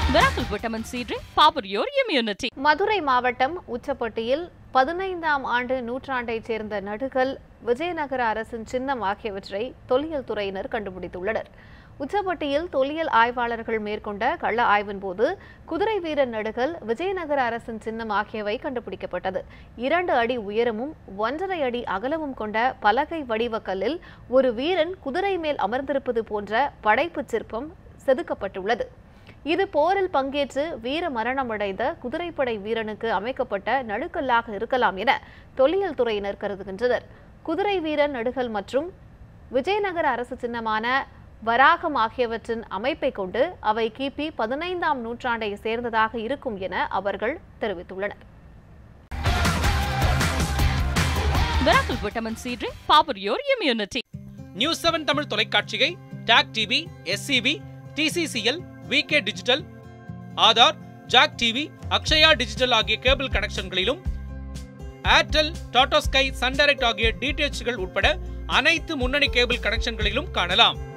Miracle Vitamin C Drink, power your immunity. Madurai மாவட்டம் உச்சப்பட்டியில் பதினைந்தாம் ஆண்டு நூற்றாண்டைச் சேர்ந்த நடுகல் விஜயநகர அரசின் சின்னம் ஆகியவற்றை தொல்லியல் துறையினர் கண்டுபிடித்துள்ளனர் உச்சப்பட்டியில் தொல்லியல் ஆய்வாளர்கள் மேற்கொண்ட கள ஆய்வின் போது குதிரை வீரன் நடுகல் விஜயநகர அரசின் சின்னம் ஆகியவை கண்டுபிடிக்கப்பட்டது இரண்டு அடி உயரமும் ஒன்றரை அடி அகலமும் கொண்ட பலகை வடிவ கல்லில் ஒரு வீரன் குதிரை மேல் அமர்ந்திருப்பது போன்ற படைப்புச் சிற்பம் செதுக்கப்பட்டுள்ளது இது போரில் பங்கேற்று வீர மரணமடைந்த குதிரைப்படை வீரனுக்கு அமைக்கப்பட்ட நடுக்கல்லாக இருக்கலாம் என தொல்லியல் துறையினர் கருதுகின்றனர் குதிரை வீரன் நடுகல் மற்றும் விஜயநகர அரசு சின்னமான வராகம் ஆகியவற்றின் அமைப்பை கொண்டு அவை கிபி பதினைந்தாம் நூற்றாண்டை சேர்ந்ததாக இருக்கும் என அவர்கள் தெரிவித்துள்ளனர் Miracle Vitamin C Drink, power your immunity. News seven Tamil தொலைக்காட்சியை talk TV SCB TCCL VK digital Aadhaar jack TV Akshaya digital ஆகிய கேபிள் கனெக்ஷன்களிலும் Airtel Tata sky Sun Direct ஆகிய டிடிஎச்கள் உட்பட அனைத்து முன்னணி கேபிள் கனெக்ஷன்களிலும் காணலாம்